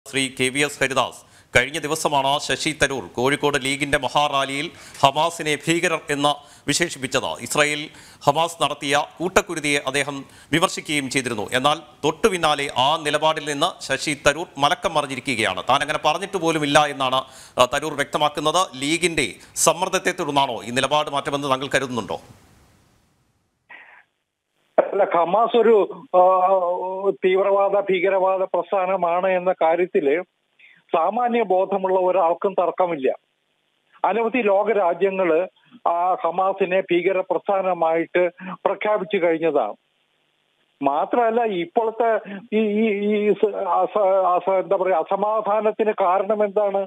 Shri K V S Haridas കഴിഞ്ഞ ദിവസമാണ് ശശി തരൂർ കോഴിക്കോട് ലീഗിന്റെ മഹാറാലിയിൽ ഹമാസിനെ ഭീകരർ എന്ന് വിശേഷിപ്പിച്ചത് ഇസ്രായേൽ ഹമാസ് നടത്തിയ കൂട്ടക്കുരുതിയെ അദ്ദേഹം വിമർശിക്കുകയും ചെയ്തിരുന്നു എന്നാൽ തൊട്ടു പിന്നാലെ ആ നിലപാടിൽ നിന്ന് ശശി തരൂർ മലക്കം മറിഞ്ഞിരിക്കുകയാണ് താൻ അങ്ങനെ പറഞ്ഞിട്ട് പോലുമില്ല എന്നാണ് ആ, തരൂർ വ്യക്തമാക്കുന്നത് ലീഗിന്റെ സമ്മർദ്ദത്തെ തുടർന്നാണോ ഈ നിലപാട് മാറ്റമെന്ന് താങ്കൾ കരുതുന്നുണ്ടോ അല്ല ഹമാസ് ഒരു ആ, തീവ്രവാദ ഭീകരവാദ പ്രസ്ഥാനമാണ് എന്ന കാര്യത്തില് സാമാന്യ ബോധമുള്ള ഒരാൾക്കും തർക്കമില്ല അനവധി ലോക രാജ്യങ്ങള് ആ ഹമാസിനെ ഭീകര പ്രസ്ഥാനമായിട്ട് പ്രഖ്യാപിച്ചു കഴിഞ്ഞതാണ് മാത്രമല്ല ഇപ്പോഴത്തെ ഈ ഈ ഈ സ- അസ- അസ- എന്താ പറയാ അസമാധാനത്തിന് കാരണം എന്താണ്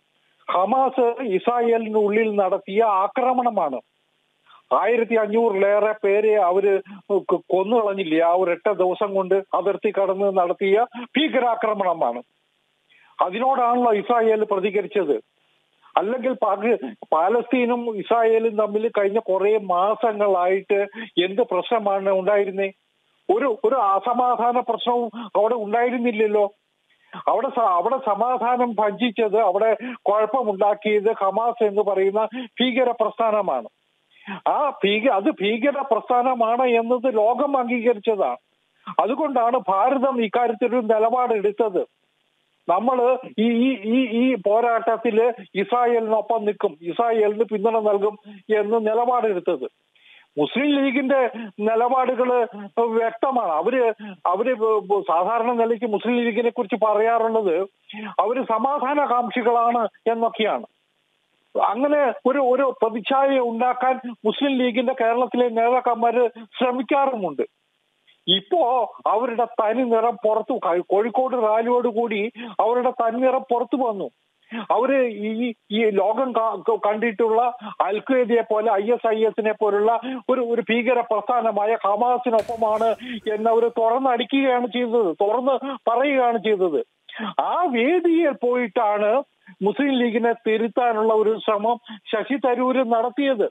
ഹമാസ് ഇസ്രായേലിനുള്ളിൽ നടത്തിയ ആക്രമണമാണ് ആയിരത്തി അഞ്ഞൂറിലേറെ പേരെ അവര് കൊ- കൊന്നുകളഞ്ഞില്ലേ ആ ഒരു എട്ട് ദിവസം കൊണ്ട് അതിർത്തി കടന്ന് നടത്തിയ ഭീകരാക്രമണമാണ് അതിനോടാണല്ലോ ഇസ്രായേൽ പ്രതികരിച്ചത് അല്ലെങ്കിൽ പാകി- പാലസ്തീനും ഇസ്രായേലും തമ്മിൽ കഴിഞ്ഞ കുറെ മാസങ്ങളായിട്ട് എന്ത് പ്രശ്നമാണ് ഉണ്ടായിരുന്നേ ഒരു ഒരു അസമാധാന പ്രശ്നവും അവിടെ ഉണ്ടായിരുന്നില്ലല്ലോ അവിടെ സ- അവിടെ സമാധാനം ഭഞ്ചിച്ചത് അവിടെ കുഴപ്പമുണ്ടാക്കിയത് ഹമാസ് എന്ന് പറയുന്ന ഭീകര പ്രസ്ഥാനമാണ് ആ ഭീക അത് ഭീകര പ്രസ്ഥാനമാണ് എന്നത് ലോകം അംഗീകരിച്ചതാണ് അതുകൊണ്ടാണ് ഭാരതം ഇക്കാര്യത്തിൽ ഒരു നിലപാടെടുത്തത് നമ്മള് ഈ ഈ ഈ ഈ പോരാട്ടത്തില് ഇസ്രായേലിനൊപ്പം നിൽക്കും ഇസ്രായേലിന് പിന്തുണ നൽകും എന്ന് നിലപാടെടുത്തത് മുസ്ലിം ലീഗിന്റെ നിലപാടുകള് വ്യക്തമാണ് അവര് അവര് സാധാരണ നിലയ്ക്ക് മുസ്ലിം ലീഗിനെ കുറിച്ച് പറയാറുള്ളത് അവര് സമാധാനകാംക്ഷികളാണ് എന്നൊക്കെയാണ് അങ്ങനെ ഒരു ഒരു പ്രതിച്ഛായ ഉണ്ടാക്കാൻ മുസ്ലിം ലീഗിന്റെ കേരളത്തിലെ നേതാക്കന്മാര് ശ്രമിക്കാറുമുണ്ട് ഇപ്പോ അവരുടെ തനി നിറം പുറത്തു ക- കോഴിക്കോട് റാലിയോട് കൂടി അവരുടെ തനി നിറം പുറത്തു വന്നു അവര് ഈ ഈ ലോകം കാ- കണ്ടിട്ടുള്ള അൽഖ്വയ്ദയെ പോലെ ഐ എസ് ഐ എസിനെ പോലുള്ള ഒരു ഒരു ഭീകര പ്രസ്ഥാനമായ ഹമാസിനൊപ്പമാണ് എന്നവർ തുറന്നടിക്കുകയാണ് ചെയ്തത് തുറന്ന് പറയുകയാണ് ചെയ്തത് ആ വേദിയിൽ പോയിട്ടാണ് മുസ്ലിം ലീഗിനെ തിരുത്താനുള്ള ഒരു ശ്രമം ശശി തരൂര് നടത്തിയത്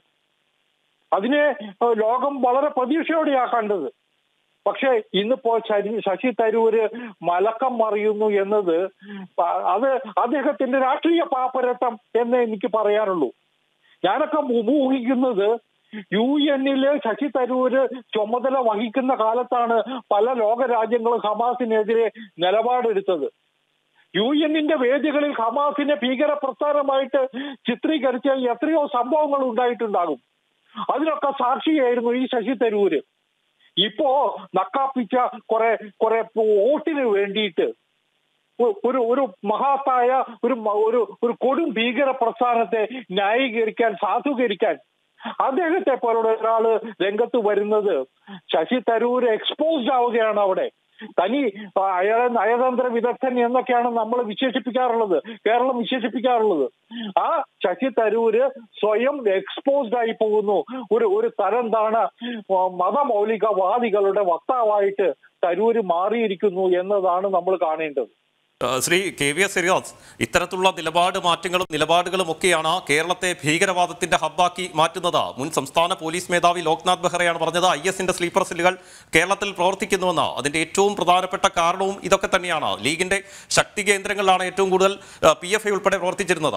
അതിനെ ഏഹ്, ലോകം വളരെ പ്രതീക്ഷയോടെയാ കണ്ടത് പക്ഷേ ഇന്നിപ്പോ ശരി- ശശി തരൂര് മലക്കം മറിയുന്നു എന്നത് പ- അത് അദ്ദേഹത്തിന്റെ രാഷ്ട്രീയ പാപ്പരത്തം എന്നേ എനിക്ക് പറയാനുള്ളൂ ഞാനൊക്കെ മു- ഊഹിക്കുന്നത് യു എന്നില് ശശി തരൂര് ചുമതല വഹിക്കുന്ന കാലത്താണ് പല ലോക രാജ്യങ്ങളും ഹമാസിനെതിരെ നിലപാടെടുത്തത് യു എന്നിന്റെ വേദികളിൽ ഹമാസിനെ ഭീകര പ്രസ്ഥാനമായിട്ട് ചിത്രീകരിച്ച എത്രയോ സംഭവങ്ങൾ ഉണ്ടായിട്ടുണ്ടാകും അതിനൊക്കെ സാക്ഷിയായിരുന്നു ഈ ശശി തരൂര് ഇപ്പോ നക്കാപ്പിച്ച കുറെ കുറെ വോട്ടിന് വേണ്ടിയിട്ട് ഒ- ഒരു ഒരു മഹാത്തായ ഒരു മ- ഒരു ഒരു കൊടും ഭീകര പ്രസ്ഥാനത്തെ ന്യായീകരിക്കാൻ സാധൂകരിക്കാൻ അദ്ദേഹത്തെ പോലുള്ള ഒരാള് രംഗത്ത് വരുന്നത് ശശി തരൂര് എക്സ്പോസ്ഡ് ആവുകയാണ് അവിടെ തനി ആ, അയാളെ നയതന്ത്ര വിദഗ്ധൻ എന്നൊക്കെയാണ് നമ്മൾ വിശേഷിപ്പിക്കാറുള്ളത് കേരളം വിശേഷിപ്പിക്കാറുള്ളത് ആ ശശി തരൂര് സ്വയം എക്സ്പോസ്ഡ് ആയി പോകുന്നു ഒരു ഒരു തരം താണ് മതമൗലികവാദികളുടെ വക്താവായിട്ട് തരൂര് മാറിയിരിക്കുന്നു എന്നതാണ് നമ്മൾ കാണേണ്ടത് ആ, Shri K V S Haridas ഇത്തരത്തിലുള്ള നിലപാട് മാറ്റങ്ങളും നിലപാടുകളും ഒക്കെയാണ് കേരളത്തെ ഭീകരവാദത്തിന്റെ ഹബ്ബാക്കി മാറ്റുന്നത് മുൻ സംസ്ഥാന പോലീസ് മേധാവി ലോക്നാഥ് ബെഹ്റയാണ് പറഞ്ഞത് ഐ എസിന്റെ സ്ലീപ്പർ സെല്ലുകൾ കേരളത്തിൽ പ്രവർത്തിക്കുന്നുവെന്ന് അതിന്റെ ഏറ്റവും പ്രധാനപ്പെട്ട കാരണവും ഇതൊക്കെ തന്നെയാണ് ലീഗിന്റെ ശക്തി കേന്ദ്രങ്ങളിലാണ് ഏറ്റവും കൂടുതൽ പി എഫ് ഐ ഉൾപ്പെടെ പ്രവർത്തിച്ചിരുന്നത്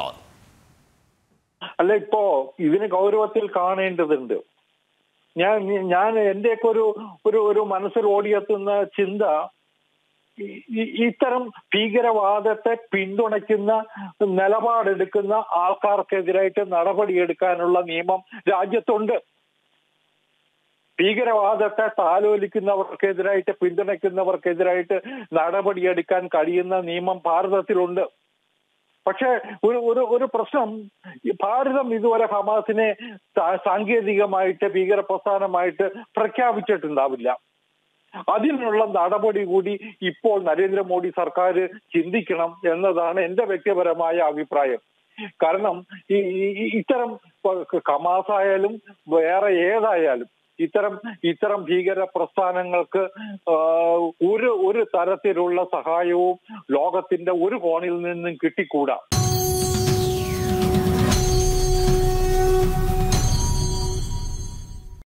അല്ല ഇപ്പോ ഇതിന് ഗൗരവത്തിൽ കാണേണ്ടതുണ്ട് ഞാൻ ഞാൻ എന്റെയൊക്കെ ഒരു ഒരു ഒരു മനസ്സിൽ ഓടിയെത്തുന്ന ചിന്ത ഈ- ഈ- ഇത്തരം ഭീകരവാദത്തെ പിന്തുണയ്ക്കുന്ന നിലപാടെടുക്കുന്ന ആൾക്കാർക്കെതിരായിട്ട് നടപടിയെടുക്കാനുള്ള നിയമം രാജ്യത്തുണ്ട് ഭീകരവാദത്തെ താലോലിക്കുന്നവർക്കെതിരായിട്ട് പിന്തുണയ്ക്കുന്നവർക്കെതിരായിട്ട് നടപടിയെടുക്കാൻ കഴിയുന്ന നിയമം ഭാരതത്തിലുണ്ട് പക്ഷേ ഒരു ഒരു ഒരു പ്രശ്നം ഈ ഭാരതം ഇതുവരെ ഹമാസിനെ സാ- സാങ്കേതികമായിട്ട് ഭീകര പ്രസ്ഥാനമായിട്ട് പ്രഖ്യാപിച്ചിട്ടുണ്ടാവില്ല അതിനുള്ള നടപടി കൂടി ഇപ്പോൾ നരേന്ദ്രമോദി സർക്കാർ ചിന്തിക്കണം എന്നതാണ് എന്റെ വ്യക്തിപരമായ അഭിപ്രായം കാരണം ഈ ഈ- ഈ- ഇത്തരം ഹമാസ് ആയാലും വേറെ ഏതായാലും ഇത്തരം ഇത്തരം ഭീകര പ്രസ്ഥാനങ്ങൾക്ക് ആ, ഒരു ഒരു തരത്തിലുള്ള സഹായവും ലോകത്തിന്റെ ഒരു കോണിൽ നിന്നും കിട്ടിക്കൂടാ